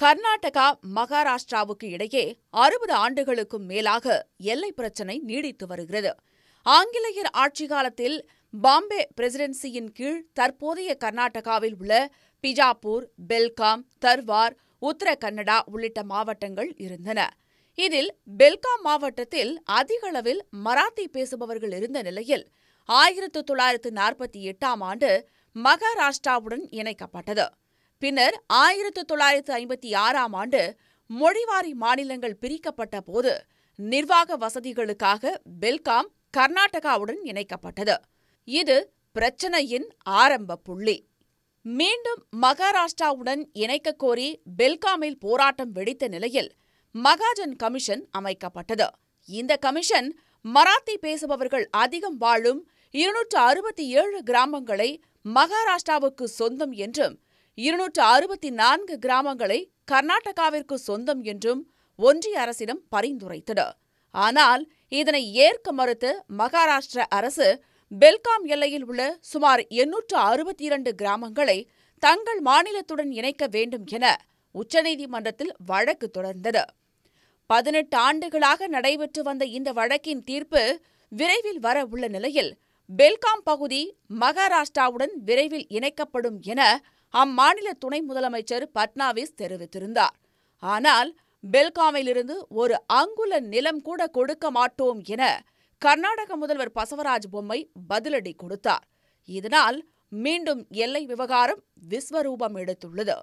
கர்நாடகா மகாராஷ்டிராவுக்கு இடையே அறுபது ஆண்டுகளுக்கும் மேலாக எல்லை பிரச்சினை நீடித்து வருகிறது ஆங்கிலேயர் ஆட்சி காலத்தில் பாம்பே பிரசிடென்சியின் கீழ் தற்போதைய கர்நாடகாவில் உள்ள பிஜாப்பூர் பெல்காம் தர்வார் உத்தர கன்னடா உள்ளிட்ட மாவட்டங்கள் இருந்தன இதில் பெல்காம் மாவட்டத்தில் அதிக அளவில் மராத்தி பேசுபவர்கள் இருந்த நிலையில் ஆயிரத்து தொள்ளாயிரத்து நாற்பத்தி எட்டாம் ஆண்டு மகாராஷ்டிராவுடன் இணைக்கப்பட்டது பின்னர் ஆயிரத்து தொள்ளாயிரத்து ஐம்பத்தி ஆறாம் ஆண்டு மொழிவாரி மாநிலங்கள் பிரிக்கப்பட்ட போது நிர்வாக வசதிகளுக்காக பெல்காம் கர்நாடகாவுடன் இணைக்கப்பட்டது இது பிரச்சனையின் ஆரம்ப புள்ளி மீண்டும் மகாராஷ்டிராவுடன் இணைக்கக் கோரி பெல்காமில் போராட்டம் வெடித்த நிலையில் மகாஜன் கமிஷன் அமைக்கப்பட்டது இந்த கமிஷன் மராத்தி பேசுபவர்கள் அதிகம் வாழும் இருநூற்று அறுபத்தி ஏழு கிராமங்களை மகாராஷ்டிராவுக்கு சொந்தம் என்றும் இருநூற்று அறுபத்தி நான்கு கிராமங்களை கர்நாடகாவிற்கு சொந்தம் என்றும் ஒன்றிய அரசிடம் பரிந்துரைத்தது ஆனால் இதனை ஏற்க மறுத்த மகாராஷ்டிர அரசு பெல்காம் எல்லையில் உள்ள சுமார் எண்ணூற்று அறுபத்தி இரண்டு கிராமங்களை தங்கள் மாநிலத்துடன் இணைக்க வேண்டும் என உச்சநீதிமன்றத்தில் வழக்கு தொடர்ந்தது பதினெட்டு ஆண்டுகளாக நடைபெற்று வந்த இந்த வழக்கின் தீர்ப்பு விரைவில் வர உள்ள நிலையில் பெல்காம் பகுதி மகாராஷ்டிராவுடன் விரைவில் இணைக்கப்படும் என அம்மாநில துணை முதலமைச்சர் பட்னாவிஸ் தெரிவித்திருந்தார் ஆனால் பெல்காமிலிருந்து ஒரு அங்குல நிலம் கூட கொடுக்க மாட்டோம் என கர்நாடக முதல்வர் பசவராஜ் பொம்மை பதிலடி கொடுத்தார் இதனால் மீண்டும் எல்லை விவகாரம் விஸ்வரூபம் எடுத்துள்ளது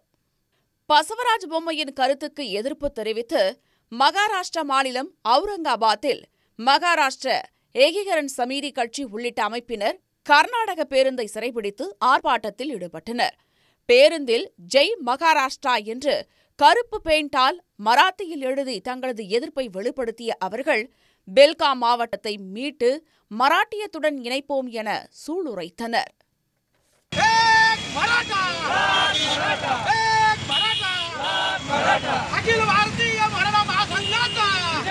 பசவராஜ் பொம்மையின் கருத்துக்கு எதிர்ப்பு தெரிவித்து மகாராஷ்டிரா மாநிலம் அவுரங்காபாத்தில் மகாராஷ்டிர ஏகீகரன் சமீதி கட்சி உள்ளிட்ட அமைப்பினர் கர்நாடக பேருந்தை சிறைபிடித்து ஆர்ப்பாட்டத்தில் ஈடுபட்டனர் பேருந்தில் ஜெய் மகாராஷ்டிரா என்று கருப்பு பெயிண்டால் மராத்தியில் எழுதி தங்களது எதிர்ப்பை வெளிப்படுத்திய அவர்கள் பெல்காம் மாவட்டத்தை மீட்டு மராட்டியத்துடன் இணைப்போம் என சூளுரைத்தனர் एक मराठा एक मराठा अखिल भारतीय मराठा महासंघाचा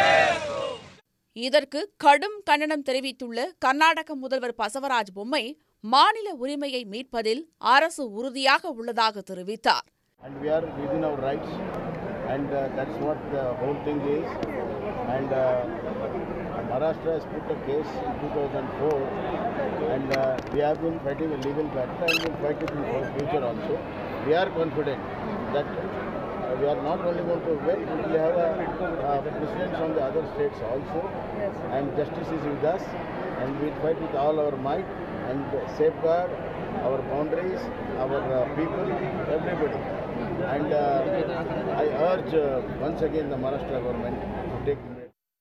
இதற்கு கடும் கண்டனம் தெரிவித்துள்ள கர்நாடக முதல்வர் பசவராஜ் பொம்மை மாநில உரிமையை மீட்பதில் அரசு உறுதியாக உள்ளதாக தெரிவித்தார் and we are within our rights and uh, that's what the whole thing is and uh, Maharashtra has put a case in 2004 and uh, we have been fighting a legal battle and will fight it in the future also. We are confident that uh, we are not only going to win, we will have a uh, precedence on the other states also and justice is with us and we will fight with all our might and safeguard our boundaries, our uh, people, everybody. And uh, I urge uh, once again the Maharashtra government to take immediate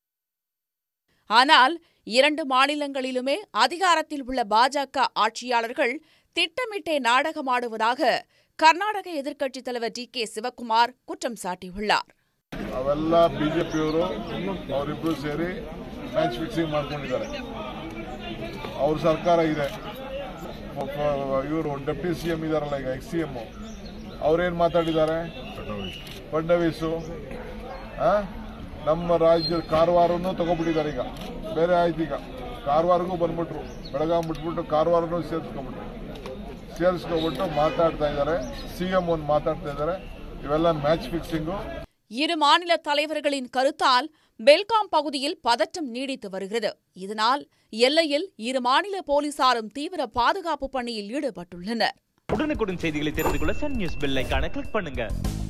ஆனால் இரண்டு மாநிலங்களிலுமே அதிகாரத்தில் உள்ள பாஜக ஆட்சியாளர்கள் திட்டமிட்டே நாடகமாடுவதாக கர்நாடக எதிர்க்கட்சித் தலைவர் D K Sivakumar குற்றம் சாட்டியுள்ளார் ಅವೆಲ್ಲ ಬಿ ಜೆ ಪಿಯವರು ಅವರಿಬ್ಬರು ಸೇರಿ ಮ್ಯಾಚ್ ಫಿಕ್ಸಿಂಗ್ ಮಾಡ್ಕೊಂಡಿದ್ದಾರೆ ಅವ್ರ ಸರ್ಕಾರ ಇದೆ ಇವರು ಡೆಪ್ಟಿ ಸಿ ಎಂ ಇದಾರಲ್ಲ ಈಗ ಎಕ್ಸ್ ಸಿ ಎಂ ಅವ್ರೇನು ಮಾತಾಡಿದ್ದಾರೆ ಫಡ್ನವೀಸು ಆ? ನಮ್ಮ ರಾಜ್ಯದ ಕಾರವಾರನ್ನು ತಗೊಬಿಟ್ಟಿದ್ದಾರೆ ಈಗ ಬೇರೆ ಆಯ್ತು ಈಗ ಕಾರವಾರಗೂ ಬಂದ್ಬಿಟ್ರು ಬೆಳಗಾಂ ಬಿಟ್ಬಿಟ್ಟು ಕಾರವಾರನೂ ಸೇರಿಸ್ಕೊಂಡ್ಬಿಟ್ರು ಸೇರಿಸ್ಕೊಂಡ್ಬಿಟ್ಟು ಮಾತಾಡ್ತಾ ಇದ್ದಾರೆ ಸಿ ಎಂ ಒಂದು ಮಾತಾಡ್ತಾ ಇದ್ದಾರೆ ಇವೆಲ್ಲ ಮ್ಯಾಚ್ ಫಿಕ್ಸಿಂಗು இரு மாநில தலைவர்களின் கருத்தால் பெல்காம் பகுதியில் பதற்றம் நீடித்து வருகிறது இதனால் எல்லையில் இரு மாநில போலீசாரும் தீவிர பாதுகாப்பு பணியில் ஈடுபட்டுள்ளனர் உடனுக்குடன் செய்திகளை தெரிந்து கொள்ள சன் நியூஸ் பெல் ஐகானை கிளிக் பண்ணுங்க